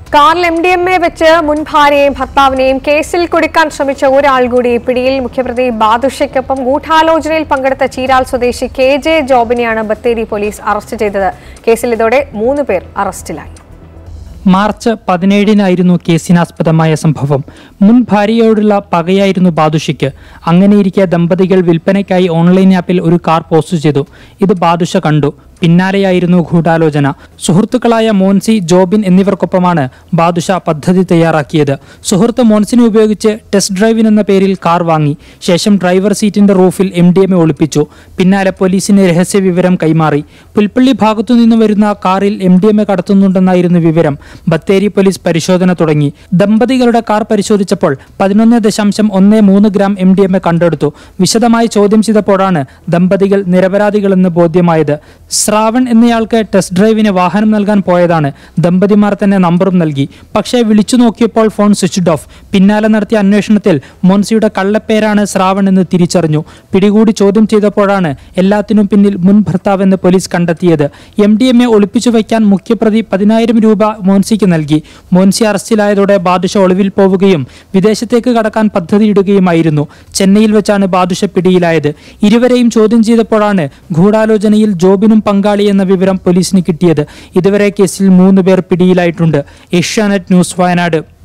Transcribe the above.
കാറിൽ M D M A വെച്ച് മുൻ ഭാര്യയെയും ഭർത്താവിനെയും കേസിൽ കുടുക്കാൻ ശ്രമിച്ച ഒരാൾ കൂടി പിടിയിൽ മുഖ്യപ്രതി ബാദുഷയ്ക്കൊപ്പം ഗൂഢാലോചനയിൽ പങ്കെടുത്ത ചീരാൽ സ്വദേശി കെ ജെ ജോബിനെയാണ് ബത്തേരി പോലീസ് അറസ്റ്റ് ചെയ്തത് കേസിൽ ഇതോടെ മൂന്ന് പേർ അറസ്റ്റിലായി മാർച്ച് പതിനേഴിനായിരുന്നു കേസിനാസ്പദമായ സംഭവം മുൻ ഭാര്യയോടുള്ള പകയായിരുന്നു ബാദുഷയ്ക്ക് അങ്ങനെയിരിക്കെ ദമ്പതികൾ വിൽപ്പനയ്ക്കായി ഓൺലൈൻ ആപ്പിൽ ഒരു കാർ പോസ്റ്റ് ചെയ്തു ഇത് ബാദുഷ കണ്ടു പിന്നാലെയായിരുന്നു ഗൂഢാലോചന സുഹൃത്തുക്കളായ മോൻസി ജോബിൻ എന്നിവർക്കൊപ്പമാണ് ബാദുഷ പദ്ധതി തയ്യാറാക്കിയത് സുഹൃത്ത് മോൻസിനെ ഉപയോഗിച്ച് ടെസ്റ്റ് ഡ്രൈവിന് എന്ന പേരിൽ കാർ വാങ്ങി ശേഷം ഡ്രൈവർ സീറ്റിന്റെ റൂഫിൽ എം ഡി എം എ ഒളിപ്പിച്ചു പിന്നാലെ പോലീസിന് രഹസ്യ വിവരം കൈമാറി പുൽപ്പള്ളി ഭാഗത്തു നിന്ന് വരുന്ന കാറിൽ എം ഡി എം എ കടത്തുന്നുണ്ടെന്നായിരുന്നു വിവരം ബത്തേരി പോലീസ് പരിശോധന തുടങ്ങി ദമ്പതികളുടെ കാർ പരിശോധിച്ചപ്പോൾ പതിനൊന്ന് ദശാംശം ഒന്ന് മൂന്ന് gram M D M A കണ്ടെടുത്തു വിശദമായി ചോദ്യം ചെയ്തപ്പോഴാണ് ദമ്പതികൾ നിരപരാധികളെന്ന് ബോധ്യമായത് ശ്രാവൺ എന്നയാൾക്ക് ടെസ്റ്റ് ഡ്രൈവിന് വാഹനം നൽകാൻ പോയതാണ് ദമ്പതിമാർ തന്നെ നമ്പറും നൽകി പക്ഷേ വിളിച്ചു നോക്കിയപ്പോൾ ഫോൺ സ്വിച്ച്ഡ് ഓഫ് പിന്നാലെ നടത്തിയ അന്വേഷണത്തിൽ മോൻസിയുടെ കള്ളപ്പേരാണ് ശ്രാവൺ എന്ന് തിരിച്ചറിഞ്ഞു പിടികൂടി ചോദ്യം ചെയ്തപ്പോഴാണ് എല്ലാത്തിനും പിന്നിൽ മുൻ ഭർത്താവെന്ന് പോലീസ് കണ്ടെത്തിയത് എം ഡി എം എ ഒളിപ്പിച്ചു വയ്ക്കാൻ മുഖ്യപ്രതി പതിനായിരം രൂപ മോൻസിക്ക് നൽകി മോൻസി അറസ്റ്റിലായതോടെ ബാദുഷ ഒളിവിൽ പോവുകയും വിദേശത്തേക്ക് കടക്കാൻ പദ്ധതിയിടുകയുമായിരുന്നു ചെന്നൈയിൽ വെച്ചാണ് ബാദുഷ പിടിയിലായത് ഇരുവരെയും ചോദ്യം ചെയ്തപ്പോഴാണ് ഗൂഢാലോചനയിൽ ജോബിനും പങ്കാളി എന്ന വിവരം പോലീസിന് കിട്ടിയത് ഇതുവരെ കേസിൽ മൂന്ന് പേർ പിടിയിലായിട്ടുണ്ട് ഏഷ്യാനെറ്റ് ന്യൂസ് വയനാട്